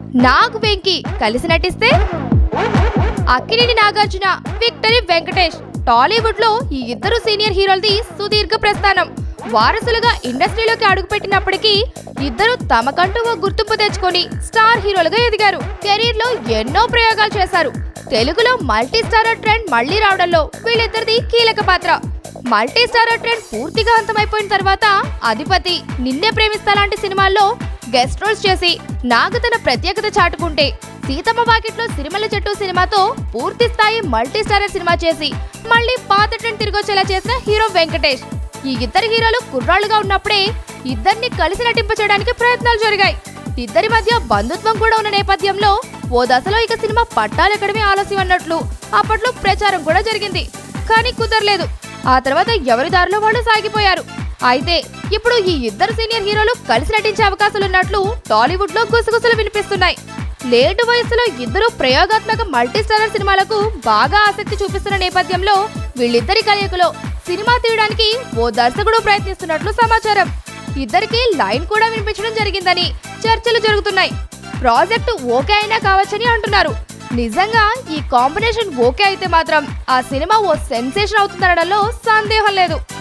నాగ్ వెంకి కలిసి నటిస్తే అక్కినేని నాగార్జున విక్టరీ వెంకటేష్ టాలీవుడ్ లో ఈ ఇద్దరు సీనియర్ హీరోలది సుదీర్ఘ ప్రస్థానం వారసులుగా ఇండస్ట్రీలోకి అడుగుపెట్టినప్పటికీ ఇద్దరు తమకంటూ ఓ గుర్తింపు తెచ్చుకొని స్టార్ హీరోలుగా ఎదిగారు కెరీర్ లో ఎన్నో ప్రయోగాలు చేశారు తెలుగులో మల్టీ స్టారర్ ట్రెండ్ మళ్లీ రావడంలో వీళ్ళిద్దరిది కీలక పాత్ర మల్టీ స్టారర్ ట్రెండ్ పూర్తిగా అంతమైపోయిన తర్వాత అధిపతి నిన్నే ప్రేమిస్తా లాంటి సినిమాల్లో గెస్ట్ రోల్స్ చేసి నాగ తన ప్రత్యేకత చాటుకుంటే సీతమ్మ వాకిట్లో సిరిమల్ల చెట్టు సినిమాతో పూర్తి స్థాయి మల్టీ స్టారర్ సినిమా చేసి మళ్ళీ పాత ట్రెండ్ తిరిగొచ్చేలా చేసిన హీరో వెంకటేష్ ఈ ఇద్దరు హీరోలు కుర్రాళ్ళుగా ఉన్నప్పుడే ఇద్దరిని కలిసి నటింపచేయడానికి ప్రయత్నాలు జరిగాయి ఇద్దరి మధ్య బంధుత్వం కూడా ఉన్న నేపథ్యంలో ఓ దశలో ఇక సినిమా పట్టాలెక్కడమే ఆలస్యం అన్నట్లు అప్పట్లో ప్రచారం కూడా జరిగింది కానీ కుదరలేదు ఆ తర్వాత ఎవరి దారిలో వాళ్ళు సాగిపోయారు అయితే ఇప్పుడు ఈ ఇద్దరు సీనియర్ హీరోలు కలిసి నటించే అవకాశాలున్నట్లు టాలీవుడ్ లో గుసగుసలు వినిపిస్తున్నాయి లేటు వయసులో ఇద్దరు ప్రయోగాత్మక మల్టీ స్టారర్ సినిమాలకు బాగా ఆసక్తి చూపిస్తున్న నేపథ్యంలో వీళ్ళిద్దరి కలయికలో సినిమా తీయడానికి ఓ దర్శకుడు ప్రయత్నిస్తున్నట్లు సమాచారం ఇద్దరికి లైన్ కూడా వినిపించడం జరిగిందని చర్చలు జరుగుతున్నాయి ప్రాజెక్టు ఓకే అయినా కావచ్చని అంటున్నారు నిజంగా ఈ కాంబినేషన్ ఓకే అయితే మాత్రం ఆ సినిమా ఓ సెన్సేషన్ అవుతుందనడంలో సందేహం లేదు